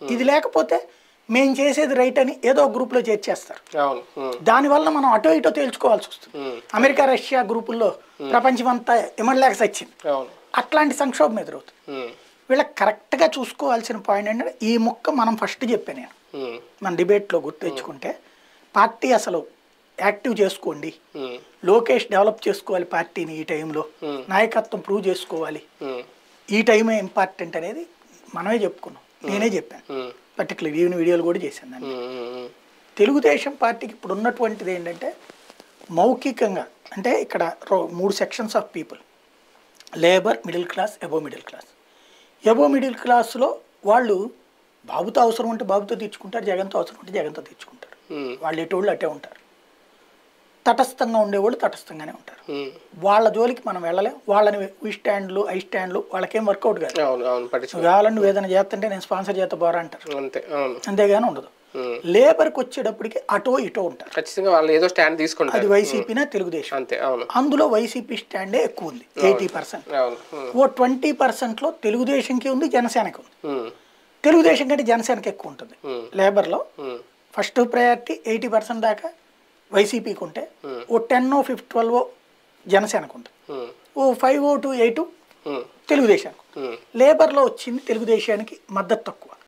ఇది లేకపోతే మేము చేసేది రైట్ అని ఏదో ఒక గ్రూప్లో చేర్చేస్తారు అవును ఉమ్, దానివల్ల మనం అటో ఇటో తేల్చుకోవాల్సి వస్తుంది ఉమ్, అమెరికా రష్యా గ్రూపుల్లో ప్రపంచమంతా ఇమడలేక సచ్చింది అవును అట్లాంటి సంక్షోభం ఎదురవుతుంది ఉమ్, వీళ్ళకి కరెక్ట్గా చూసుకోవాల్సిన పాయింట్ ఏంటంటే ఈ ముక్క మనం ఫస్ట్ చెప్పాను నేను ఉమ్, మన డిబేట్లో గుర్తు తెచ్చుకుంటే పార్టీ అసలు యాక్టివ్ చేసుకోండి ఉమ్, లోకేష్ డెవలప్ చేసుకోవాలి పార్టీని ఈ టైంలో Hmm. నాయకత్వం ప్రూవ్ చేసుకోవాలి ఉమ్, ఈ టైమే ఇంపార్టెంట్ అనేది మనమే చెప్పుకున్నాం నేనే చెప్పాను ఉమ్, పర్టికులర్ ఈవెన్ వీడియోలు కూడా చేశాను దాన్ని ఉమ్, ఉమ్, తెలుగుదేశం పార్టీకి ఇప్పుడు ఉన్నటువంటిది ఏంటంటే మౌఖికంగా అంటే ఇక్కడ రో- మూడు sections of people labour middle class above middle class above middle క్లాస్లో వాళ్ళు బాబుతో అవసరం ఉంటే బాబుతో తెచ్చుకుంటారు జగన్తో అవసరం ఉంటే జగన్తో తెచ్చుకుంటారు ఉమ్, వాళ్ళు ఎటోళ్ళు అట్టే ఉంటారు తటస్థంగా ఉండేవాళ్ళు తటస్థంగానే ఉంటారు ఉమ్. వాళ్ళ జోలికి మనం వెళ్ళలేం వాళ్ళని ఈ స్టాండ్లు ఐ స్టాండ్లు వాళ్ళకేం వర్కౌట్ కాదు అవును అవును పట్టించు నువ్వు కావాలని నువ్వు ఏదైనా చేస్తుంటే నేను స్పాన్సర్ చేస్తా పోరా అంటారు అంతే అవును అంతేగాని ఉండదు ఉమ్. లేబర్కి వచ్చేటప్పటికి అటో ఇటో ఉంటారు ఖచ్చితంగా వాళ్ళు ఏదో స్టాండ్ అది తీసుకుంటారు వైసీపీనా తెలుగుదేశం అంతే అవును అందులో వైసీపీ స్టాండే ఎక్కువ ఉంది ఎయిటీ పర్సెంట్ అవును ఉమ్, ఓ ట్వంటీ పర్సెంట్లో తెలుగుదేశంకి ఉంది జనసేనకి ఉంది ఉమ్, తెలుగుదేశం కంటే జనసేనకి ఎక్కువ ఉంటుంది ఉమ్, లేబర్లో um, first priority eighty percent దాకా వైసీపీకి ఉంటే Hmm. ఓ టెన్ ఓ ఫిఫ్టీ ట్వెల్వ్ జనసేనకు ఉంటుంది ఉమ్, ఓ ఫైవ్ ఓ టు ఎయిట్ ఉమ్, తెలుగుదేశానికి ఉమ్, లేబర్లో వచ్చింది తెలుగుదేశానికి మద్దతు తక్కువ